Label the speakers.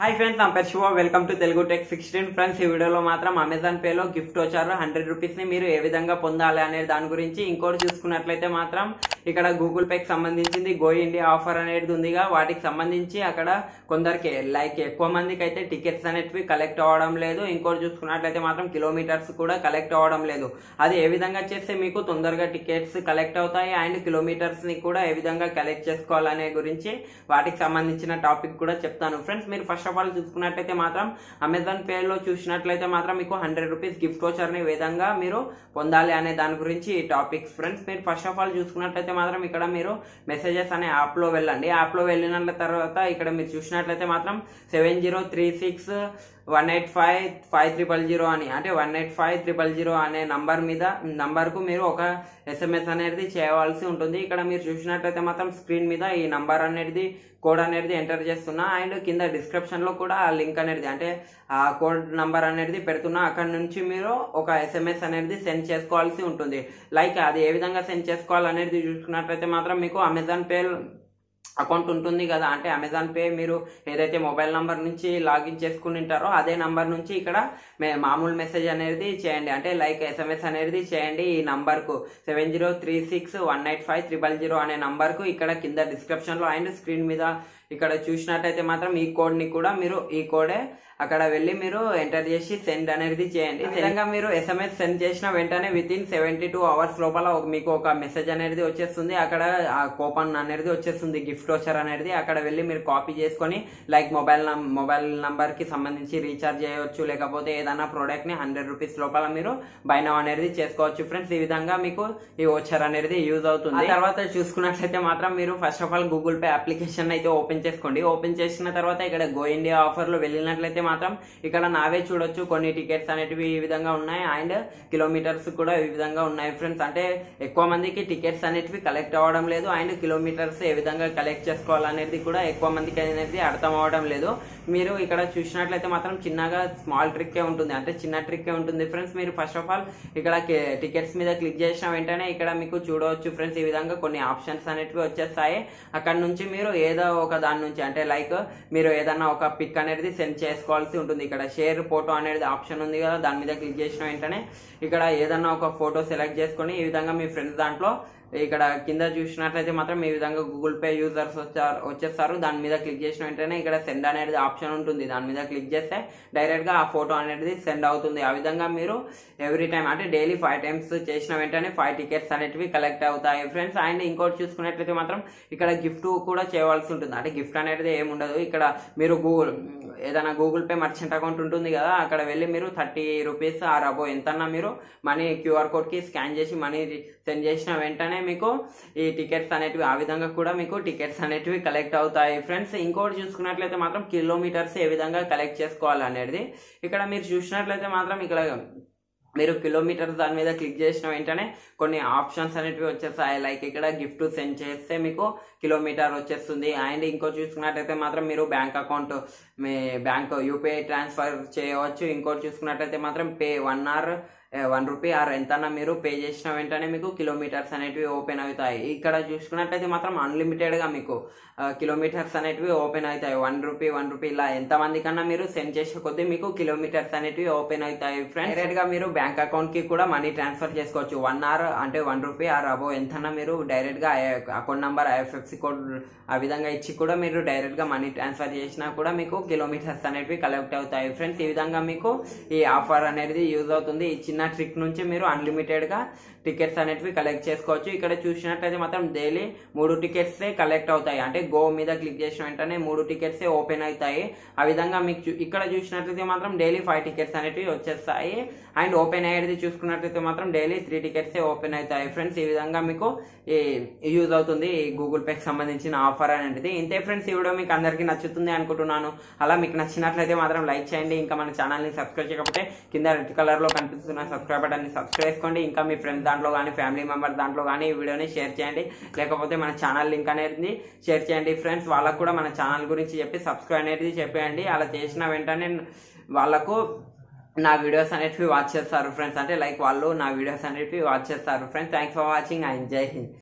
Speaker 1: hi friends నా పేరు Shiva welcome to Telugu tech sixteen friends ఈ వీడియోలో మాత్రం అమెజాన్ పేలో గిఫ్ట్ వచ్చారు హండ్రెడ్ రూపీస్ ని మీరు ఏ విధంగా పొందాలి అనే దాని గురించి ఇంకోటి చూసుకున్నట్లయితే మాత్రం ఇక్కడ గూగుల్ పేకి సంబంధించింది గో ఇండియా ఆఫర్ అనేది ఉందిగా వాటికి సంబంధించి అక్కడ కొందరికి లైక్ ఎక్కువ మందికి అయితే టికెట్స్ అనేటివి కలెక్ట్ అవ్వడం లేదు ఇంకోటి చూసుకున్నట్లయితే మాత్రం కిలోమీటర్స్ కూడా కలెక్ట్ అవ్వడం లేదు అది ఏ విధంగా చేస్తే మీకు తొందరగా టికెట్స్ కలెక్ట్ అవుతాయి అండ్ కిలోమీటర్స్ ని కూడా ఏ విధంగా కలెక్ట్ చేసుకోవాలనే గురించి వాటికి సంబంధించిన టాపిక్ కూడా చెప్తాను ఫ్రెండ్స్ మీరు ఫస్ట్ ఆఫ్ ఆల్ చూసుకున్నట్లయితే మాత్రం అమెజాన్ పే లో చూసినట్లయితే మాత్రం మీకు హండ్రెడ్ రూపీస్ గిఫ్ట్ వచ్చారని ఏ విధంగా మీరు పొందాలి అనే దాని గురించి ఈ టాపిక్స్ ఫ్రెండ్స్ మీరు ఫస్ట్ ఆఫ్ ఆల్ చూసుకున్నట్లయితే మాత్రం ఇక్కడ మీరు మెసేజెస్ అనే యాప్ లో వెళ్ళండి యాప్ లో వెళ్ళిన తర్వాత ఇక్కడ మీరు చూసినట్లయితే మాత్రం seven zero three six one eight five five triple zero అని అంటే one eight five triple zero అనే నంబర్ మీద నంబర్ కు మీరు ఒక ఎస్ఎంఎస్ అనేది చేయవలసి ఉంటుంది ఇక్కడ మీరు చూసినట్లయితే మాత్రం స్క్రీన్ మీద ఈ నంబర్ అనేది కోడ్ అనేది ఎంటర్ చేస్తున్నా అండ్ కింద డిస్క్రిప్షన్ లో కూడా ఆ లింక్ అనేది అంటే ఆ కోడ్ నంబర్ అనేది పెడుతున్నా అక్కడ నుంచి మీరు ఒక ఎస్ఎంఎస్ అనేది సెండ్ చేసుకోవాల్సి ఉంటుంది లైక్ అది ఏ విధంగా సెండ్ చేసుకోవాలనేది చూసుకున్నట్లయితే మాత్రం మీకు అమెజాన్ పే అకౌంట్ ఉంటుంది కదా అంటే అమెజాన్ పే మీరు ఏదైతే మొబైల్ నంబర్ నుంచి లాగిన్ చేసుకుని ఉంటారో అదే నంబర్ నుంచి ఇక్కడ మే- మామూలు మెసేజ్ అనేది చేయండి అంటే లైక్ ఎస్ఎంఎస్ అనేది చేయండి ఈ నంబర్ కు seven zero three six one eight five triple zero అనే నంబర్ కు ఇక్కడ కింద డిస్క్రిప్షన్ లో అండ్ స్క్రీన్ మీద ఇక్కడ చూసినట్టయితే మాత్రం ఈ కోడ్ ని కూడా మీరు ఈ కోడే అక్కడ వెళ్ళి మీరు ఎంటర్ చేసి సెండ్ అనేది చేయండి ఈ విధంగా మీరు ఎస్ఎంఎస్ సెండ్ చేసిన వెంటనే within seventy two hours లోపల ఒక- మీకు ఒక మెసేజ్ అనేది వచ్చేస్తుంది అక్కడ ఆ కూపన్ అనేది వచ్చేస్తుంది గిఫ్ట్ వచ్చర్ అనేది అక్కడ వెళ్ళి మీరు కాపీ చేసుకొని లైక్ మొబైల్ నం- మొబైల్ నంబర్ కి సంబంధించి రీఛార్జ్ చేయవచ్చు లేకపోతే ఏదైనా ప్రోడక్ట్ ని హండ్రెడ్ రూపీస్ లోపల మీరు బైనవ్ అనేది చేసుకోవచ్చు ఫ్రెండ్స్ ఈ విధంగా మీకు ఈ వచ్చర్ అనేది యూజ్ అవుతుంది ఆ తర్వాత చూసుకున్నట్లయితే మాత్రం మీరు first of all Google Pay application అయితే ఓపెన్ చేసుకోండి ఓపెన్ చేసిన తర్వాత ఇక్కడ గో ఇండియా ఆఫర్ లో వెళ్ళినట్లయితే మాత్రం ఇక్కడ నావే చూడొచ్చు కొన్ని టికెట్స్ అనేటివి ఈ విధంగా ఉన్నాయి అండ్ కిలోమీటర్స్ కూడా ఈ విధంగా ఉన్నాయి ఫ్రెండ్స్ అంటే ఎక్కువ మందికి టికెట్స్ అనేటివి కలెక్ట్ అవ్వడం లేదు అండ్ కిలోమీటర్స్ ఏ విధంగా కలెక్ట్ చేసుకోవాలనేది కూడా ఎక్కువ మందికి అనేది అర్థం అవ్వడం లేదు మీరు ఇక్కడ చూసినట్లయితే మాత్రం చిన్నగా స్మాల్ ట్రిక్కే ఉంటుంది అంటే చిన్న ట్రిక్కే ఉంటుంది ఫ్రెండ్స్ మీరు ఫస్ట్ ఆఫ్ ఆల్ ఇక్కడ టికెట్స్ మీద క్లిక్ చేసిన వెంటనే ఇక్కడ మీకు చూడవచ్చు ఫ్రెండ్స్ ఈ విధంగా కొన్ని ఆప్షన్స్ అనేటివి వచ్చేస్తాయి అక్కడ నుంచి మీరు ఏదో ఒక దాని నుంచి అంటే లైక్ మీరు ఏదన్నా ఒక పిక్ అనేది సెండ్ చేసుకోవాల్సి ఉంటుంది ఇక్కడ షేర్ ఫోటో అనేది ఆప్షన్ ఉంది కదా దాని మీద క్లిక్ చేసిన వెంటనే ఇక్కడ ఏదన్నా ఒక ఫోటో సెలెక్ట్ చేసుకొని ఈ విధంగా మీ ఫ్రెండ్స్ దాంట్లో ఇక్కడ కింద చూసినట్లయితే మాత్రం ఈ విధంగా గూగుల్ పే యూజర్స్ వచ్చారు వచ్చేస్తారు దాని మీద క్లిక్ చేసిన వెంటనే ఇక్కడ సెండ్ అనేది ఆప్షన్ ఉంటుంది దాని మీద క్లిక్ చేస్తే డైరెక్ట్ గా ఆ ఫోటో అనేది సెండ్ అవుతుంది ఆ విధంగా మీరు ఎవ్రీ టైం అంటే డైలీ ఫైవ్ టైమ్స్ చేసిన వెంటనే ఫైవ్ టికెట్స్ అనేటివి కలెక్ట్ అవుతాయి ఫ్రెండ్స్ అండ్ ఇంకోటి చూసుకున్నట్లయితే మాత్రం ఇక్కడ గిఫ్ట్ కూడా చేయవలసి ఉంటుంది అంటే గిఫ్ట్ అనేది ఏమి ఉండదు ఇక్కడ మీరు గూగుల్ ఏదైనా గూగుల్ పే మర్చెంట్ అకౌంట్ ఉంటుంది కదా అక్కడ వెళ్ళి మీరు థర్టీ రూపీస్ ఆర్ అబో ఎంతన్నా మీరు మనీ క్యూఆర్ కోడ్ కి స్కాన్ చేసి మనీ సెండ్ చేసిన వెంటనే మీకు ఈ టికెట్స్ అనేటివి ఆ విధంగా కూడా మీకు టికెట్స్ అనేటివి కలెక్ట్ అవుతాయి ఫ్రెండ్స్ ఇంకోటి చూసుకున్నట్లయితే మాత్రం కిలోమీటర్స్ ఏ విధంగా కలెక్ట్ చేసుకోవాలి అనేది ఇక్కడ మీరు చూసినట్లయితే మాత్రం ఇక్కడ మీరు కిలోమీటర్ దాని మీద క్లిక్ చేసిన వెంటనే కొన్ని ఆప్షన్స్ అనేటివి వచ్చేస్తాయి లైక్ ఇక్కడ గిఫ్ట్ సెండ్ చేస్తే మీకు కిలోమీటర్ వచ్చేస్తుంది అండ్ ఇంకో చూసుకున్నట్టయితే మాత్రం మీరు బ్యాంక్ అకౌంట్ మీ బ్యాంక్ యూపీఐ ట్రాన్స్ఫర్ చేయవచ్చు ఇంకోటి చూసుకున్నట్టయితే మాత్రం pay one hour one rupee or ఎంతన్నా మీరు పే చేసిన వెంటనే మీకు కిలోమీటర్స్ అనేటివి ఓపెన్ అవుతాయి ఇక్కడ చూసుకున్నట్టయితే మాత్రం అన్లిమిటెడ్ గా మీకు కిలోమీటర్స్ అనేటివి ఓపెన్ అవుతాయి వన్ రూపీ వన్ రూపీ ఇలా ఎంత మంది కన్నా మీరు సెండ్ చేసే కొద్దీ మీకు కిలోమీటర్స్ అనేటివి ఓపెన్ అవుతాయి ఫ్రెండ్స్ డైరెక్ట్ గా మీరు బ్యాంక్ అకౌంట్ కి కూడా మనీ ట్రాన్స్ఫర్ చేసుకోవచ్చు వన్ అవర్ అంటే వన్ రూపీ ఆర్ అబో ఎంతన్నా మీరు డైరెక్ట్ గా అకౌంట్ నంబర్ ఐఎఫ్ఎఫ్సి కోడ్ ఆ విధంగా ఇచ్చి కూడా మీరు డైరెక్ట్ గా మనీ ట్రాన్స్ఫర్ చేసినా కూడా మీకు కిలోమీటర్స్ అనేవి కలెక్ట్ అవుతాయి ఫ్రెండ్స్ ఈ విధంగా మీకు ఈ ఆఫర్ అనేది యూజ్ అవుతుంది ఈ చిన్న ట్రిక్ నుంచి మీరు అన్లిమిటెడ్ గా టికెట్స్ అనేటివి కలెక్ట్ చేసుకోవచ్చు ఇక్కడ చూసినట్లయితే మాత్రం డైలీ మూడు టికెట్స్ కలెక్ట్ అవుతాయి అంటే గో మీద క్లిక్ చేసిన వెంటనే మూడు టికెట్స్ ఓపెన్ అవుతాయి ఆ విధంగా మీకు చూ- ఇక్కడ చూసినట్లయితే మాత్రం డైలీ ఫైవ్ టికెట్స్ అనేటివి వచ్చేస్తాయి అండ్ ఓపెన్ అయ్యేది చూసుకున్నట్లయితే మాత్రం డైలీ త్రీ టికెట్స్ ఓపెన్ అవుతాయి ఫ్రెండ్స్ ఈ విధంగా మీకు యూజ్ అవుతుంది ఈ గూగుల్ పేకి సంబంధించిన ఆఫర్ అనేది ఇంతే ఫ్రెండ్స్ ఈ వీడియో మీకు అందరికీ నచ్చుతుంది అనుకుంటున్నాను అలా మీకు నచ్చినట్లయితే మాత్రం లైక్ చేయండి ఇంకా మన ఛానల్ ని సబ్స్క్రైబ్ చేయకపోతే కింద రెడ్ కలర్ లో కనిపిస్తున్న సబ్స్క్రైబ్ బటన్ ని సబ్స్క్రైబ్ చేసుకోండి ఇంకా మీ ఫ్రెండ్స్ దాంట్లో కానీ ఫ్యామిలీ మెంబర్ దాంట్లో కానీ ఈ వీడియోని షేర్ చేయండి లేకపోతే మన ఛానల్ లింక్ అనేది షేర్ చేయండి ఫ్రెండ్స్ వాళ్ళకు కూడా మన ఛానల్ గురించి చెప్పి సబ్స్క్రైబ్ అనేది చెప్పేయండి అలా చేసిన వెంటనే వాళ్ళకు నా వీడియోస్ అనేటివి వాచ్ చేస్తారు ఫ్రెండ్స్ అంటే లైక్ వాళ్ళు నా వీడియోస్ అనేటివి వాచ్ చేస్తారు ఫ్రెండ్స్ థ్యాంక్స్ ఫర్ వాచింగ్ ఐ జై హింద్